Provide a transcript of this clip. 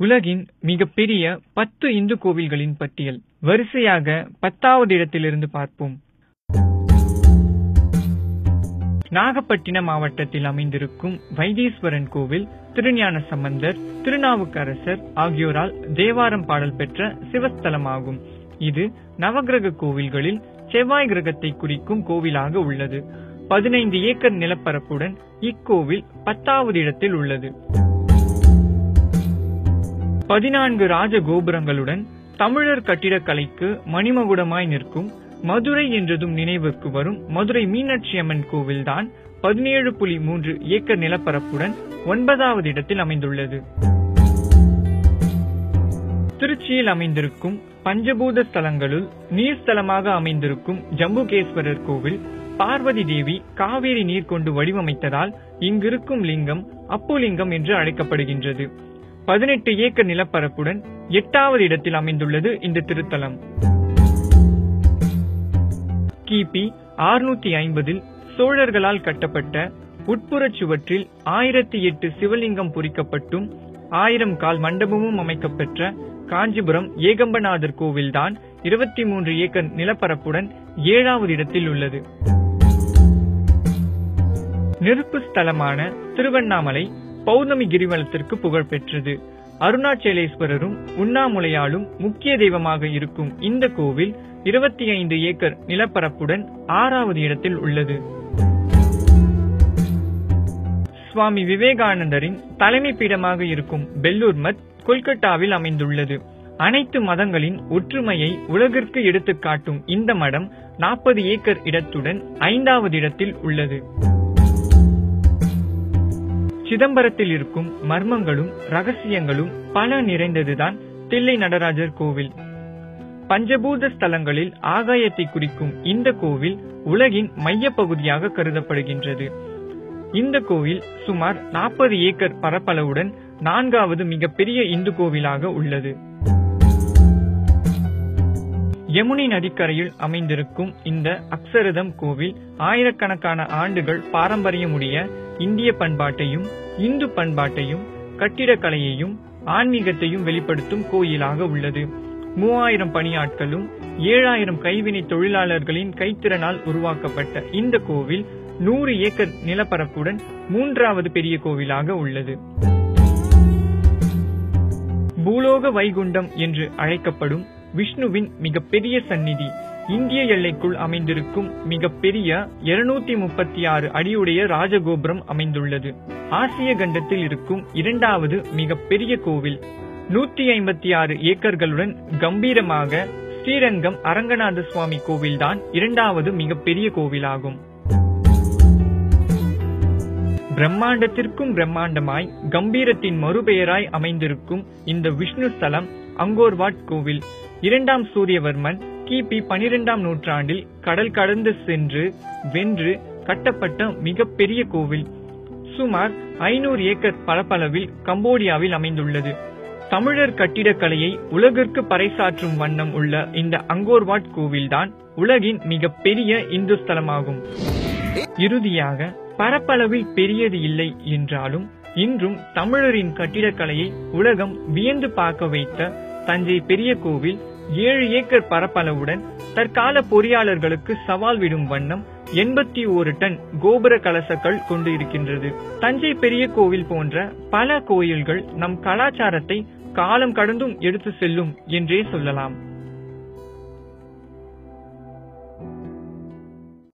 உலகின் மிகப்பெரிய பத்து இந்து கோவில்களின் பட்டியல் வரிசையாக பத்தாவது இடத்திலிருந்து பார்ப்போம் நாகப்பட்டினம் மாவட்டத்தில் அமைந்திருக்கும் வைத்தீஸ்வரன் கோவில் திருஞான சம்பந்தர் திருநாவுக்கரசர் ஆகியோரால் தேவாரம் பாடல் பெற்ற சிவஸ்தலமாகும் இது நவகிரக கோவில்களில் செவ்வாய் கிரகத்தை குறிக்கும் கோவிலாக உள்ளது பதினைந்து ஏக்கர் நிலப்பரப்புடன் இக்கோவில் பத்தாவது இடத்தில் உள்ளது பதினான்கு ராஜ கோபுரங்களுடன் தமிழர் கட்டிடக்கலைக்கு மணிமகுடமாய் நிற்கும் மதுரை என்றதும் நினைவுக்கு வரும் மதுரை மீனாட்சி அம்மன் கோவில்தான் பதினேழு புள்ளி மூன்று ஏக்கர் நிலப்பரப்புடன் ஒன்பதாவது இடத்தில் அமைந்துள்ளது திருச்சியில் அமைந்திருக்கும் பஞ்சபூத ஸ்தலங்களுள் நீர்ஸ்தலமாக அமைந்திருக்கும் ஜம்புகேஸ்வரர் கோவில் பார்வதி தேவி காவேரி நீர் கொண்டு வடிவமைத்ததால் இங்கிருக்கும் லிங்கம் அப்புலிங்கம் என்று அழைக்கப்படுகின்றது பதினெட்டு ஏக்கர் நிலப்பரப்புடன் எட்டாவது இடத்தில் அமைந்துள்ளது இந்த திருத்தலம் கிபி ஆறுநூத்தி ஐம்பதில் சோழர்களால் கட்டப்பட்ட உட்புறச் சுவற்றில் ஆயிரத்தி எட்டு சிவலிங்கம் பொறிக்கப்பட்டும் ஆயிரம் கால் மண்டபமும் அமைக்கப்பெற்ற காஞ்சிபுரம் ஏகம்பநாதர் கோவில்தான் இருபத்தி மூன்று ஏக்கர் நிலப்பரப்புடன் ஏழாவது இடத்தில் உள்ளது நெருப்பு ஸ்தலமான திருவண்ணாமலை பௌர்ணமி கிரிவலத்திற்கு புகழ் பெற்றது அருணாச்சலேஸ்வரரும் உண்ணாமுலையாலும் முக்கிய தெய்வமாக இருக்கும் இந்த கோவில் இருபத்தி ஐந்து ஏக்கர் நிலப்பரப்புடன் ஆறாவது இடத்தில் உள்ளது சுவாமி விவேகானந்தரின் தலைமை பீடமாக இருக்கும் பெல்லூர் மத் கொல்கத்தாவில் அமைந்துள்ளது அனைத்து மதங்களின் ஒற்றுமையை உலகிற்கு எடுத்துக் காட்டும் இந்த மடம் நாற்பது ஏக்கர் இடத்துடன் ஐந்தாவது இடத்தில் உள்ளது சிதம்பரத்தில் இருக்கும் மர்மங்களும் ரகசியங்களும் பல நிறைந்ததுதான் தில்லை நடராஜர் கோவில் பஞ்சபூத ஸ்தலங்களில் ஆகாயத்தை குறிக்கும் இந்த கோவில் உலகின் மைய பகுதியாக கருதப்படுகின்றது இந்த கோவில் சுமார் நாற்பது ஏக்கர் பரப்பளவுடன் நான்காவது மிகப்பெரிய இந்து கோவிலாக உள்ளது யமுனை நதிக்கரையில் அமைந்திருக்கும் இந்த அக்ஷரதம் கோவில் ஆயிரக்கணக்கான ஆண்டுகள் பாரம்பரியமுடைய இந்திய பண்பாட்டையும் இந்து பண்பாட்டையும் கட்டிடக்கலையையும் ஆன்மீகத்தையும் வெளிப்படுத்தும் கோயிலாக உள்ளது மூவாயிரம் பணியாட்களும் ஏழாயிரம் கைவினை தொழிலாளர்களின் கைத்திறனால் உருவாக்கப்பட்ட இந்த கோவில் நூறு ஏக்கர் நிலப்பரப்புடன் மூன்றாவது பெரிய கோவிலாக உள்ளது பூலோக வைகுண்டம் என்று அழைக்கப்படும் விஷ்ணுவின் மிகப்பெரிய சந்நிதி இந்திய எல்லைக்குள் அமைந்திருக்கும் மிகப்பெரிய இருநூத்தி முப்பத்தி ஆறு அடியுடைய ராஜகோபுரம் அமைந்துள்ளது ஆசிய கண்டத்தில் இருக்கும் இரண்டாவது மிகப்பெரிய கோவில் நூத்தி ஐம்பத்தி ஆறு ஏக்கர்களுடன் கம்பீரமாக ஸ்ரீரங்கம் அரங்கநாத சுவாமி கோவில்தான் இரண்டாவது மிகப்பெரிய கோவிலாகும் பிரம்மாண்டத்திற்கும் பிரம்மாண்டமாய் கம்பீரத்தின் மறுபெயராய் அமைந்திருக்கும் இந்த விஷ்ணு ஸ்தலம் அங்கோர்வாட் கோவில் இரண்டாம் சூரியவர்மன் கிபி பனிரெண்டாம் நூற்றாண்டில் கடல் கடந்து சென்று வென்று கட்டப்பட்ட மிகப்பெரிய கோவில் சுமார் ஐநூறு ஏக்கர் பரப்பளவில் கம்போடியாவில் அமைந்துள்ளது தமிழர் கட்டிடக்கலையை உலகிற்கு பறைசாற்றும் வண்ணம் உள்ள இந்த அங்கோர்வாட் கோவில்தான் உலகின் மிகப்பெரிய இந்து ஸ்தலமாகும் இறுதியாக பரப்பளவில் பெரியது இல்லை என்றாலும் இன்றும் தமிழரின் கட்டிடக்கலையை உலகம் வியந்து பார்க்க வைத்த தஞ்சை பெரிய கோவில் ஏழு ஏக்கர் பரப்பளவுடன் தற்கால பொறியாளர்களுக்கு சவால் விடும் வண்ணம் எண்பத்தி ஒரு டன் கோபுர கலசக்கள் கொண்டு இருக்கின்றது தஞ்சை பெரிய கோவில் போன்ற பல கோயில்கள் நம் கலாச்சாரத்தை காலம் கடந்தும் எடுத்து செல்லும் என்றே சொல்லலாம்